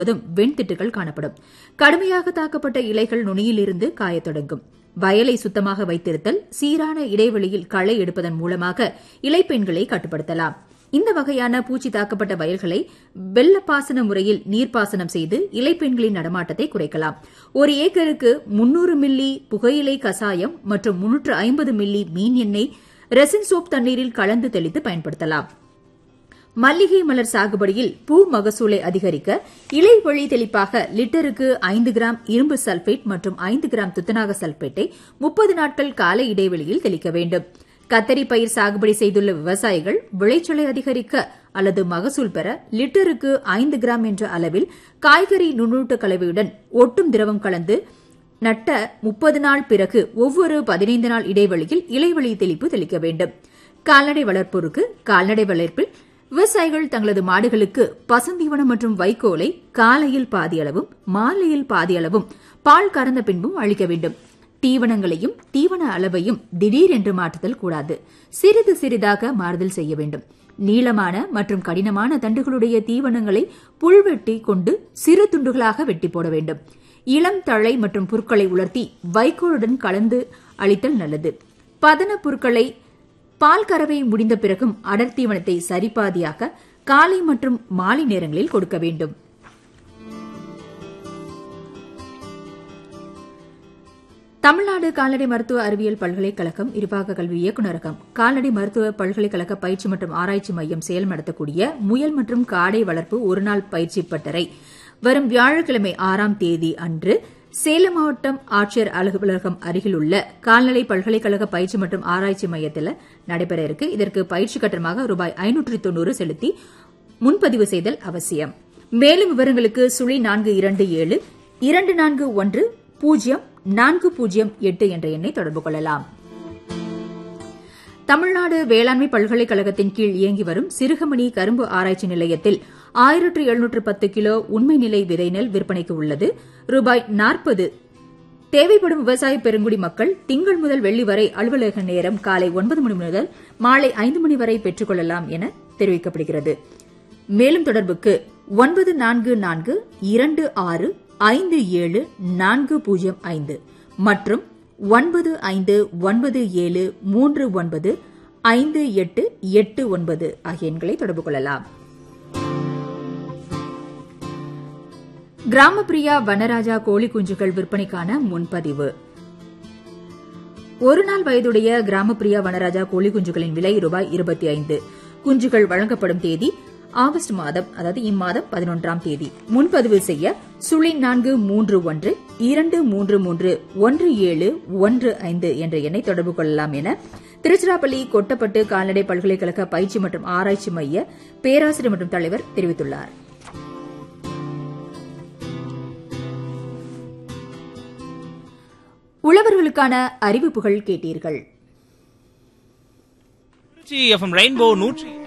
முழுவதும் வெண்திட்டுகள் காணப்படும் கடுமையாக தாக்கப்பட்ட இலைகள் நுனியிலிருந்து காயத் தொடங்கும் வயலை சுத்தமாக வைத்திருத்தல் சீரான இடைவெளியில் களை எடுப்பதன் மூலமாக இலைப்பெண்களை கட்டுப்படுத்தலாம் இந்த வகையான பூச்சி தாக்கப்பட்ட வயல்களை வெள்ளப்பாசன முறையில் நீர்ப்பாசனம் செய்து இலைப்பெண்களின் நடமாட்டத்தை குறைக்கலாம் ஒரு ஏக்கருக்கு முன்னூறு மில்லி புகையிலை கசாயம் மற்றும் முன்னூற்று ஐம்பது மில்லி மீன் எண்ணெய் ரெசின் சோப் தண்ணீரில் கலந்து தெளித்து பயன்படுத்தலாம் மல்லிகை மலர் சாகுபடியில் பூ மகசூலை அதிகரிக்க இலை வழி தெளிப்பாக லிட்டருக்கு ஐந்து கிராம் இரும்பு சல்பேட் மற்றும் ஐந்து கிராம் துத்தநாக சல்பேட்டை முப்பது நாட்கள் கால இடைவெளியில் தெளிக்க வேண்டும் கத்தரி பயிர் சாகுபடி செய்துள்ள விவசாயிகள் விளைச்சலை அதிகரிக்க அல்லது மகசூல் பெற லிட்டருக்கு ஐந்து கிராம் என்ற அளவில் காய்கறி நுண்ணூட்ட கலவையுடன் ஒட்டும் திரவம் கலந்து நட்ட முப்பது நாள் பிறகு ஒவ்வொரு பதினைந்து நாள் இடைவெளியில் இலைவழி தெளிப்பு தெளிக்க வேண்டும் கால்நடை வளர்ப்போருக்கு கால்நடை வளர்ப்பில் விவசாயிகள் தங்களது மாடுகளுக்கு பசுந்தீவனம் மற்றும் வைக்கோலை காலையில் பாதியளவும் மாலையில் பாதியளவும் பால் கறந்த பின்பும் அளிக்க வேண்டும் தீவனங்களையும் தீவன அளவையும் திடீரென்று மாற்றுதல் கூடாது சிறிது சிறிதாக மாறுதல் செய்ய வேண்டும் நீளமான மற்றும் கடினமான தண்டுகளுடைய தீவனங்களை புல்வெட்டி கொண்டு சிறு துண்டுகளாக வெட்டி போட வேண்டும் இளம் தழை மற்றும் புற்களை உலர்த்தி வைக்கோலுடன் கலந்து அளித்தல் நல்லது பதன புற்களை பால் கறவை முடிந்த பிறகும் அடர் தீவனத்தை சரிபாதியாக காலை மற்றும் மாலை நேரங்களில் கொடுக்க வேண்டும் தமிழ்நாடு கால்நடை மருத்துவ அறிவியல் பல்கலைக்கழகம் இருபாக கல்வி இயக்குநரகம் கால்நடை மருத்துவ பல்கலைக்கழக பயிற்சி மற்றும் ஆராய்ச்சி மையம் செயல் நடத்தக்கூடிய முயல் மற்றும் காடை வளர்ப்பு ஒருநாள் பயிற்சி பட்டறை வரும் வியாழக்கிழமை ஆறாம் தேதி அன்று சேலம் மாவட்டம் ஆட்சியர் அலுவலகம் அருகில் உள்ள கால்நடை பல்கலைக்கழக பயிற்சி மற்றும் ஆராய்ச்சி மையத்தில் நடைபெற இருக்கு இதற்கு பயிற்சி கட்டணமாக ரூபாய் ஐநூற்று தொன்னூறு செலுத்தி முன்பதிவு செய்தல் அவசியம் மேலும் விவரங்களுக்கு சுழி நான்கு இரண்டு ஏழு இரண்டு நான்கு ஒன்று பூஜ்ஜியம் நான்கு பூஜ்ஜியம் எட்டு என்ற எண்ணை தொடர்பு கொள்ளலாம் தமிழ்நாடு வேளாண்மை பல்கலைக்கழகத்தின் கீழ் இயங்கி வரும் சிறுகமணி கரும்பு ஆராய்ச்சி நிலையத்தில் ஆயிரத்து எழுநூற்று பத்து கிலோ உண்மை நிலை விதை நெல் விற்பனைக்கு உள்ளது ரூபாய் நாற்பது தேவைப்படும் விவசாய பெருங்குடி மக்கள் திங்கள் முதல் வெள்ளி வரை அலுவலக நேரம் காலை ஒன்பது மணி முதல் மாலை ஐந்து மணி வரை பெற்றுக் கொள்ளலாம் என தெரிவிக்கப்படுகிறது மேலும் தொடர்புக்கு ஒன்பது நான்கு நான்கு இரண்டு ஆறு ஐந்து ஏழு நான்கு பூஜ்ஜியம் ஐந்து மற்றும் ஒன்பது ஐந்து ஒன்பது ஏழு மூன்று ஒன்பது ஐந்து எட்டு எட்டு ஒன்பது ஆகிய எண்களை தொடர்பு கொள்ளலாம் கிராமப்பிரியா வனராஜா கோழி குஞ்சுகள் விற்பனைக்கான முன்பதிவு ஒரு நாள் வயதுடைய கிராமப்பிரியா வனராஜா கோழி குஞ்சுகளின் விலை ரூபாய் இருபத்தி ஐந்து குஞ்சுகள் வழங்கப்படும் தேதி ஆகஸ்ட் மாதம் அதாவது இம்மாதம் பதினொன்றாம் தேதி முன்பதிவு செய்ய சுழி நான்கு மூன்று ஒன்று இரண்டு மூன்று மூன்று ஒன்று ஏழு ஒன்று ஐந்து என்ற எண்ணை தொடர்பு கொள்ளலாம் என திருச்சிராப்பள்ளி கொட்டப்பட்டு கால்நடை பல்கலைக்கழக பயிற்சி மற்றும் ஆராய்ச்சி மைய பேராசிரியர் மற்றும் தலைவர் தெரிவித்துள்ளார் உழவர்களுக்கான அறிவிப்புகள் கேட்டீர்கள் எஃப்எம் ரெயின்போ நூற்றி